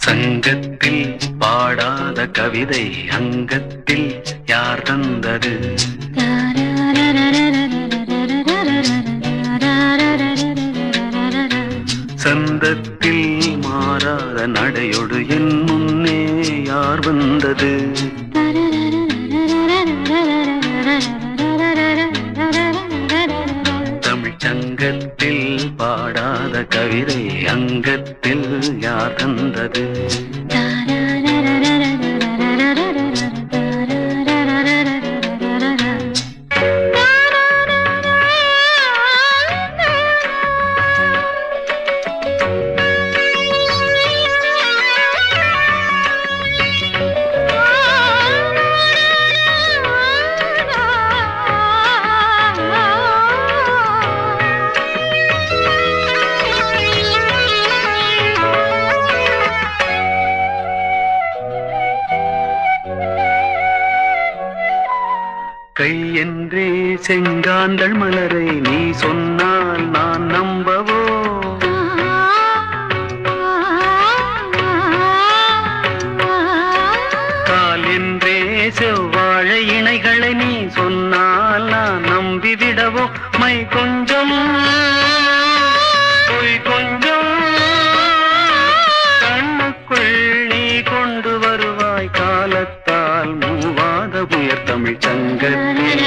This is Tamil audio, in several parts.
சங்கத்தில் பாடாத கவிதை அங்கத்தில் யார் தந்தது சந்தத்தில் மாறாத நடையொடு என் முன்னே யார் வந்தது தமிழ் சங்கத்தில் பாடாத கவிதை அங்கத்தில் யார் தந்தது கை என்றே செங்காந்தள் மலரை நீ சொன்னால் நான் நம்பவோ கால் என்றே செவ்வாழை இணைகளை நீ சொன்னால் நான் நம்பிவிடவோ மை கொஞ்சம் பொய் கொஞ்சம் கண்ணுக்குள் நீ கொண்டு வருவாய் காலத்தால் மூவாத உயர் தமிழ் சங்கத்தில்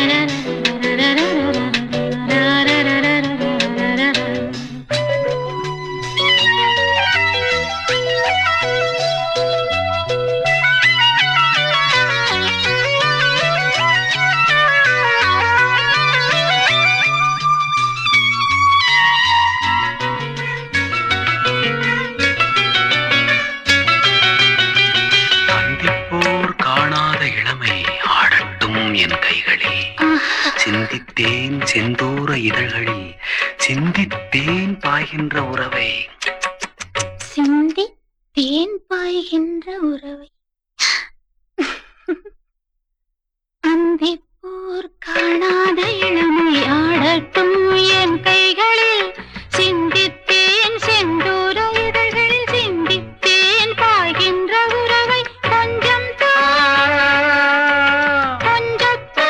சந்திப்போர் காணாத இளமை ஆடட்டும் என் கைகளில் சிந்தித்தேன் செந்தூர இதழ்களில் சிந்தித்தேன் பாய்கின்ற உறவை சிந்தி தேன் பாய்கின்ற உறவை அந்திப்போர் காணாத இளமை ஆடட்டும் என் கைகளில் சிந்தித்தேன் செந்தூர இதழ்களில் சிந்தித்தேன் பாய்கின்ற உறவை கொஞ்சம் தா கொஞ்சம் தா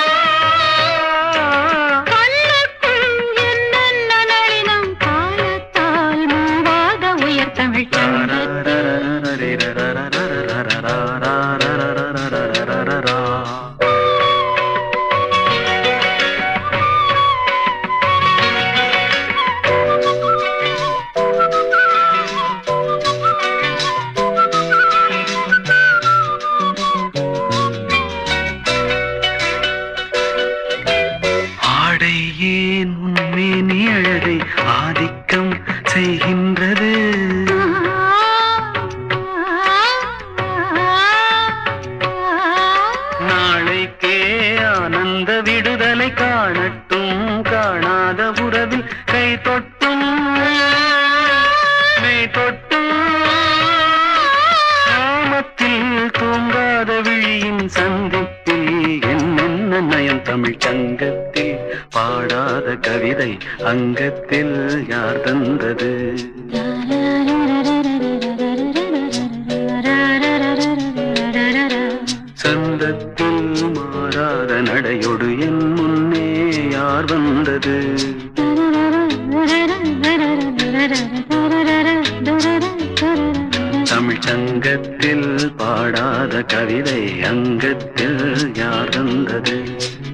கண்ணுக்குள் என்னென்ன நளினம் காலத்தால் மூவாத உயர் தமிழ் சங்கத்தில் ஆடை ஏன் உன்மேனி அழகை ஆதிக்கம் செய்கின்றது நாளைக்கே ஆனந்த விடுதலை காணட்டும் காணாத உறவில் கை தொட்டும் மெய் தொட்டும் கிராமத்தில் தூங்காத விழியின் சந்திப்பில் என்னென்ன நயம் தமிழ் சங்கத்தில் பாடாத கவிதை அங்கத்தில் யார் தந்தது சந்தத்தில் மாறாத நடையொடு என் முன்னே யார் வந்தது தமிழ் சங்கத்தில் பாடாத கவிதை அங்கத்தில் யார் தந்தது